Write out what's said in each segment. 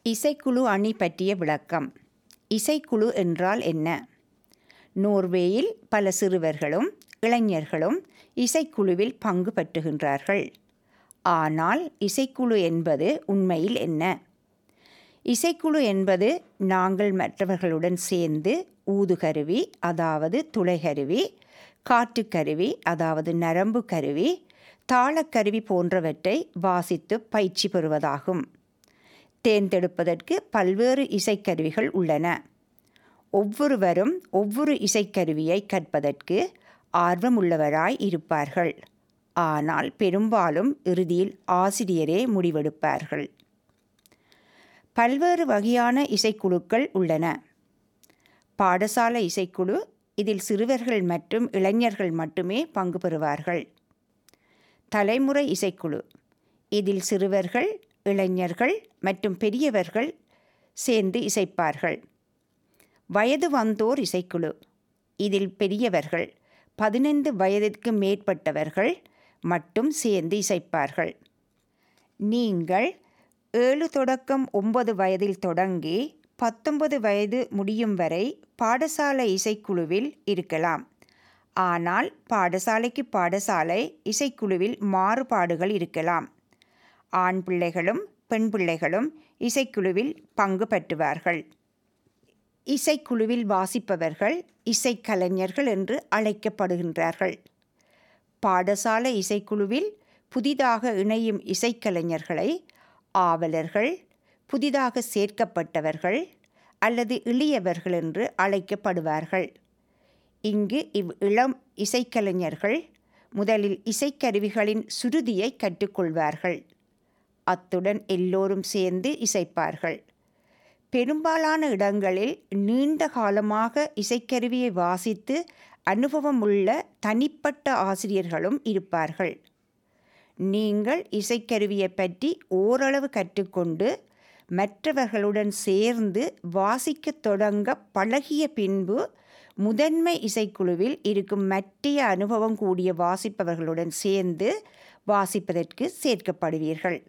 இசைக்குழு அணி பற்றிய விளக்கம் இசைக்குழு என்றால் என்ன நோர்வேயில் பல சிறுவர்களும் இளைஞர்களும் இசைக்குழுவில் பங்கு பற்றுகின்றார்கள் ஆனால் இசைக்குழு என்பது உண்மையில் என்ன இசைக்குழு என்பது நாங்கள் மற்றவர்களுடன் சேர்ந்து ஊதுகருவி அதாவது துளைகருவி காற்றுக்கருவி அதாவது நரம்பு கருவி தாளக்கருவி போன்றவற்றை வாசித்து பயிற்சி பெறுவதாகும் தேர்ந்தெடுப்பதற்கு பல்வேறு இசைக்கருவிகள் உள்ளன ஒவ்வொருவரும் ஒவ்வொரு இசைக்கருவியை கற்பதற்கு ஆர்வமுள்ளவராய் இருப்பார்கள் ஆனால் பெரும்பாலும் இறுதியில் ஆசிரியரே முடிவெடுப்பார்கள் பல்வேறு வகையான இசைக்குழுக்கள் உள்ளன பாடசாலை இசைக்குழு இதில் சிறுவர்கள் மற்றும் இளைஞர்கள் மட்டுமே பங்கு பெறுவார்கள் தலைமுறை இசைக்குழு இதில் சிறுவர்கள் இளைஞர்கள் மற்றும் பெரியவர்கள் சேர்ந்து இசைப்பார்கள் வயது வந்தோர் இசைக்குழு இதில் பெரியவர்கள் பதினைந்து வயதிற்கு மேற்பட்டவர்கள் மட்டும் சேர்ந்து இசைப்பார்கள் நீங்கள் ஏழு தொடக்கம் ஒன்பது வயதில் தொடங்கி பத்தொன்பது வயது முடியும் வரை பாடசாலை இசைக்குழுவில் இருக்கலாம் ஆனால் பாடசாலைக்கு பாடசாலை இசைக்குழுவில் மாறுபாடுகள் இருக்கலாம் ஆண் பிள்ளைகளும் பெண் பிள்ளைகளும் இசைக்குழுவில் பங்கு பற்றுவார்கள் இசைக்குழுவில் வாசிப்பவர்கள் இசைக்கலைஞர்கள் என்று அழைக்கப்படுகின்றார்கள் பாடசாலை இசைக்குழுவில் புதிதாக இணையும் இசைக்கலைஞர்களை ஆவலர்கள் புதிதாக சேர்க்கப்பட்டவர்கள் அல்லது இளையவர்கள் என்று அழைக்கப்படுவார்கள் இங்கு இவ் இளம் இசைக்கலைஞர்கள் முதலில் இசைக்கருவிகளின் சுருதியை கற்றுக்கொள்வார்கள் அத்துடன் எல்லோரும் சேர்ந்து இசைப்பார்கள் பெரும்பாலான இடங்களில் நீண்ட காலமாக இசைக்கருவியை வாசித்து அனுபவம் உள்ள தனிப்பட்ட ஆசிரியர்களும் இருப்பார்கள் நீங்கள் இசைக்கருவியை பற்றி ஓரளவு கற்றுக்கொண்டு மற்றவர்களுடன் சேர்ந்து வாசிக்க தொடங்க பழகிய பின்பு முதன்மை இசைக்குழுவில் இருக்கும் மற்றைய அனுபவம் கூடிய வாசிப்பவர்களுடன் சேர்ந்து வாசிப்பதற்கு சேர்க்கப்படுவீர்கள்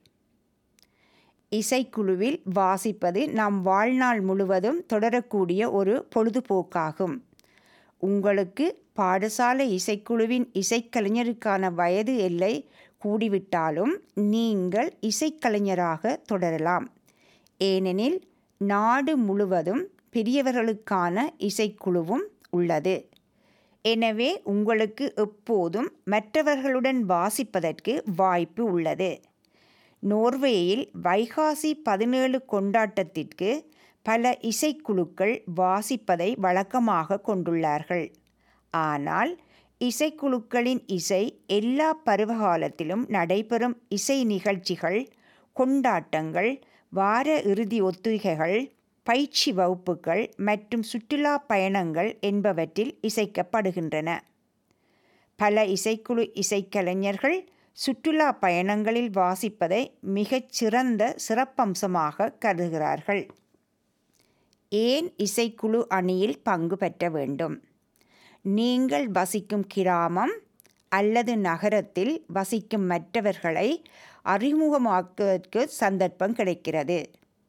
இசைக்குழுவில் வாசிப்பது நம் வாழ்நாள் முழுவதும் தொடரக்கூடிய ஒரு பொழுதுபோக்காகும் உங்களுக்கு பாடசாலை இசைக்குழுவின் இசைக்கலைஞருக்கான வயது எல்லை கூடிவிட்டாலும் நீங்கள் இசைக்கலைஞராக தொடரலாம் ஏனெனில் நாடு முழுவதும் பெரியவர்களுக்கான இசைக்குழுவும் உள்ளது எனவே உங்களுக்கு எப்போதும் மற்றவர்களுடன் வாசிப்பதற்கு வாய்ப்பு உள்ளது நோர்வேயில் வைகாசி பதினேழு கொண்டாட்டத்திற்கு பல இசைக்குழுக்கள் வாசிப்பதை வழக்கமாக கொண்டுள்ளார்கள் ஆனால் இசைக்குழுக்களின் இசை எல்லா பருவகாலத்திலும் நடைபெறும் இசை நிகழ்ச்சிகள் கொண்டாட்டங்கள் வார இறுதி ஒத்திகைகள் பயிற்சி வகுப்புகள் மற்றும் சுற்றுலா பயணங்கள் என்பவற்றில் இசைக்கப்படுகின்றன பல இசைக்குழு இசைக்கலைஞர்கள் சுற்றுலா பயணங்களில் வாசிப்பதை மிகச் சிறந்த சிறப்பம்சமாக கருதுகிறார்கள் ஏன் இசைக்குழு அணியில் பங்கு பெற்ற வேண்டும் நீங்கள் வசிக்கும் கிராமம் அல்லது நகரத்தில் வசிக்கும் மற்றவர்களை அறிமுகமாக்குவதற்கு சந்தர்ப்பம் கிடைக்கிறது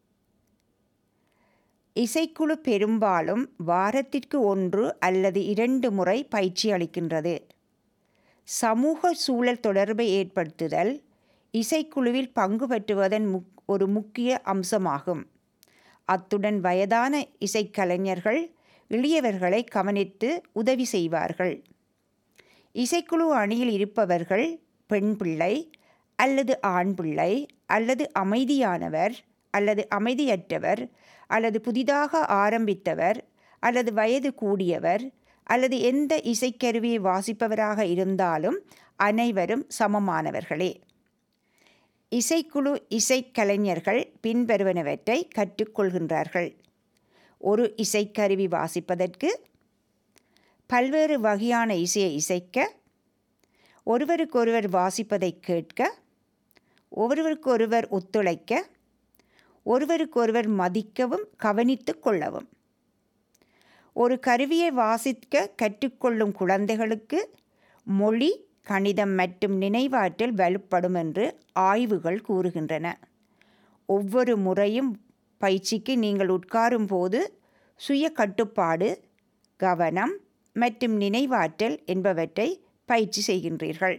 இசைக்குழு பெரும்பாலும் வாரத்திற்கு ஒன்று அல்லது இரண்டு முறை பயிற்சி அளிக்கின்றது சமூக சூழல் தொடர்பை ஏற்படுத்துதல் இசைக்குழுவில் பங்கு பெற்றுவதன் முக் ஒரு முக்கிய அம்சமாகும் அத்துடன் வயதான இசைக்கலைஞர்கள் எளியவர்களை கவனித்து உதவி செய்வார்கள் இசைக்குழு அணியில் இருப்பவர்கள் பெண் பிள்ளை அல்லது ஆண் பிள்ளை அல்லது அமைதியானவர் அல்லது அமைதியற்றவர் அல்லது புதிதாக ஆரம்பித்தவர் அல்லது வயது கூடியவர் அல்லது எந்த இசைக்கருவியை வாசிப்பவராக இருந்தாலும் அனைவரும் சமமானவர்களே இசைக்குழு இசைக்கலைஞர்கள் பின்வருவனவற்றை கற்றுக்கொள்கின்றார்கள் ஒரு இசைக்கருவி வாசிப்பதற்கு பல்வேறு வகையான இசையை இசைக்க ஒருவருக்கொருவர் வாசிப்பதை கேட்க ஒருவருக்கொருவர் ஒத்துழைக்க ஒருவருக்கொருவர் மதிக்கவும் கவனித்து கொள்ளவும் ஒரு கருவியை வாசிக்க கற்றுக்கொள்ளும் குழந்தைகளுக்கு மொழி கணிதம் மற்றும் நினைவாற்றல் வலுப்படும் என்று ஆய்வுகள் கூறுகின்றன ஒவ்வொரு முறையும் பயிற்சிக்கு நீங்கள் உட்காரும் போது சுய கட்டுப்பாடு கவனம் மற்றும் நினைவாற்றல் என்பவற்றை பயிற்சி செய்கின்றீர்கள்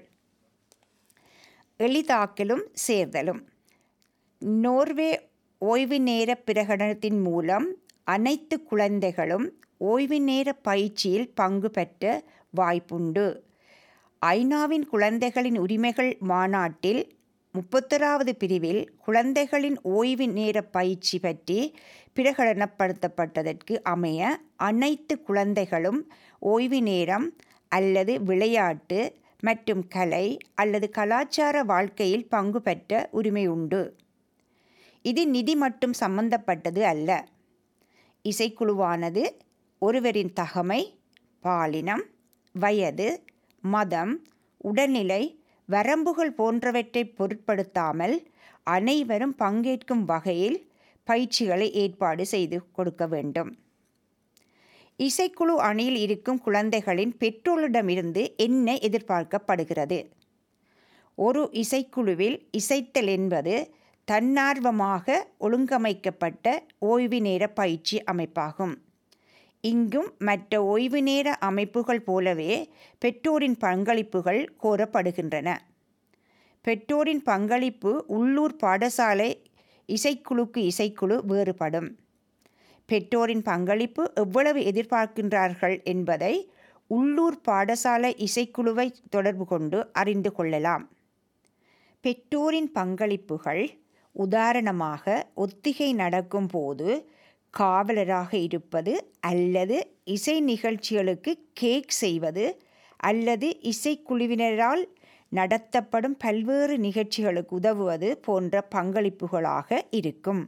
எளிதாக்கலும் சேர்தலும் நோர்வே ஓய்வு நேர பிரகடனத்தின் மூலம் அனைத்து குழந்தைகளும் ஓய்வு நேர பயிற்சியில் பங்கு பெற்ற வாய்ப்புண்டு ஐநாவின் குழந்தைகளின் உரிமைகள் மாநாட்டில் முப்பத்தொராவது பிரிவில் குழந்தைகளின் ஓய்வு நேர பயிற்சி பற்றி பிரகடனப்படுத்தப்பட்டதற்கு அமைய அனைத்து குழந்தைகளும் ஓய்வு நேரம் அல்லது விளையாட்டு மற்றும் கலை அல்லது கலாச்சார வாழ்க்கையில் பங்கு பெற்ற உரிமை உண்டு இது நிதி மட்டும் சம்பந்தப்பட்டது அல்ல இசைக்குழுவானது ஒருவரின் தகமை பாலினம் வயது மதம் உடல்நிலை வரம்புகள் போன்றவற்றை பொருட்படுத்தாமல் அனைவரும் பங்கேற்கும் வகையில் பயிற்சிகளை ஏற்பாடு செய்து கொடுக்க வேண்டும் இசைக்குழு அணியில் இருக்கும் குழந்தைகளின் பெற்றோரிடமிருந்து என்ன எதிர்பார்க்கப்படுகிறது ஒரு இசைக்குழுவில் இசைத்தல் என்பது தன்னார்வமாக ஒழுங்கமைக்கப்பட்ட ஓய்வு நேர பயிற்சி அமைப்பாகும் இங்கும் மற்ற ஓய்வு நேர அமைப்புகள் போலவே பெற்றோரின் பங்களிப்புகள் கோரப்படுகின்றன பெற்றோரின் பங்களிப்பு உள்ளூர் பாடசாலை இசைக்குழுக்கு இசைக்குழு வேறுபடும் பெற்றோரின் பங்களிப்பு எவ்வளவு எதிர்பார்க்கின்றார்கள் என்பதை உள்ளூர் பாடசாலை இசைக்குழுவை தொடர்பு கொண்டு அறிந்து கொள்ளலாம் பெற்றோரின் பங்களிப்புகள் உதாரணமாக ஒத்திகை நடக்கும் போது காவலராக இருப்பது அல்லது இசை நிகழ்ச்சிகளுக்கு கேக் செய்வது அல்லது இசைக்குழுவினரால் நடத்தப்படும் பல்வேறு நிகழ்ச்சிகளுக்கு உதவுவது போன்ற பங்களிப்புகளாக இருக்கும்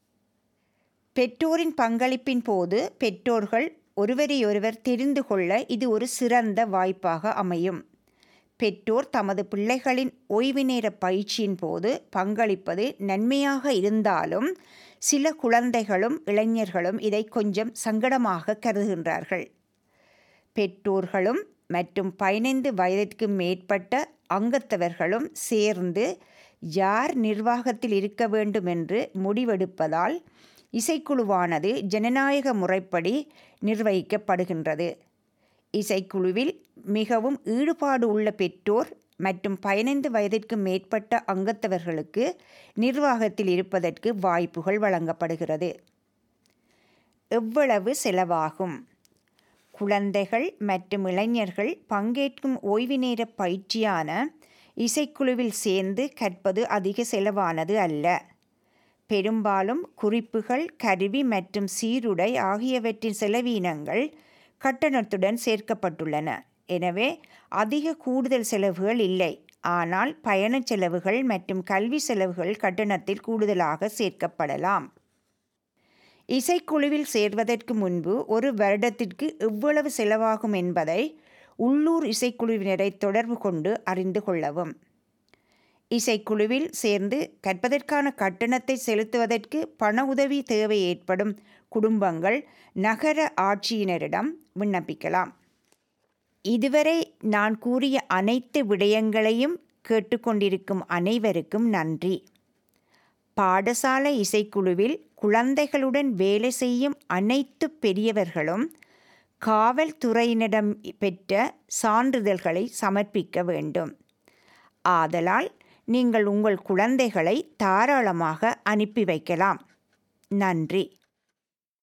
பெற்றோரின் பங்களிப்பின் போது பெற்றோர்கள் ஒருவரையொருவர் தெரிந்து கொள்ள இது ஒரு சிறந்த வாய்ப்பாக அமையும் பெற்றோர் தமது பிள்ளைகளின் ஓய்வு நேர பயிற்சியின் போது பங்களிப்பது நன்மையாக இருந்தாலும் சில குழந்தைகளும் இளைஞர்களும் இதை கொஞ்சம் சங்கடமாக கருதுகின்றார்கள் பெற்றோர்களும் மற்றும் பதினைந்து வயதிற்கு மேற்பட்ட அங்கத்தவர்களும் சேர்ந்து யார் நிர்வாகத்தில் இருக்க வேண்டும் என்று முடிவெடுப்பதால் இசைக்குழுவானது ஜனநாயக முறைப்படி நிர்வகிக்கப்படுகின்றது இசைக்குழுவில் மிகவும் ஈடுபாடு உள்ள பெற்றோர் மற்றும் பதினைந்து வயதிற்கு மேற்பட்ட அங்கத்தவர்களுக்கு நிர்வாகத்தில் இருப்பதற்கு வாய்ப்புகள் வழங்கப்படுகிறது எவ்வளவு செலவாகும் குழந்தைகள் மற்றும் இளைஞர்கள் பங்கேற்கும் ஓய்வு நேர பயிற்சியான இசைக்குழுவில் சேர்ந்து கற்பது அதிக செலவானது அல்ல பெரும்பாலும் குறிப்புகள் கருவி மற்றும் சீருடை ஆகியவற்றின் செலவீனங்கள் கட்டணத்துடன் சேர்க்கப்பட்டுள்ளன எனவே அதிக கூடுதல் செலவுகள் இல்லை ஆனால் பயணச் செலவுகள் மற்றும் கல்வி செலவுகள் கட்டணத்தில் கூடுதலாக சேர்க்கப்படலாம் இசைக்குழுவில் சேர்வதற்கு முன்பு ஒரு வருடத்திற்கு எவ்வளவு செலவாகும் என்பதை உள்ளூர் இசைக்குழுவினரை தொடர்பு கொண்டு அறிந்து கொள்ளவும் இசைக்குழுவில் சேர்ந்து கற்பதற்கான கட்டணத்தை செலுத்துவதற்கு பண உதவி தேவை ஏற்படும் குடும்பங்கள் நகர ஆட்சியினரிடம் விண்ணப்பிக்கலாம் இதுவரை நான் கூறிய அனைத்து விடயங்களையும் கேட்டுக்கொண்டிருக்கும் அனைவருக்கும் நன்றி பாடசாலை இசைக்குழுவில் குழந்தைகளுடன் வேலை செய்யும் அனைத்து பெரியவர்களும் காவல்துறையினரிடம் பெற்ற சான்றிதழ்களை சமர்ப்பிக்க வேண்டும் ஆதலால் நீங்கள் உங்கள் குழந்தைகளை தாராளமாக அனுப்பி வைக்கலாம் நன்றி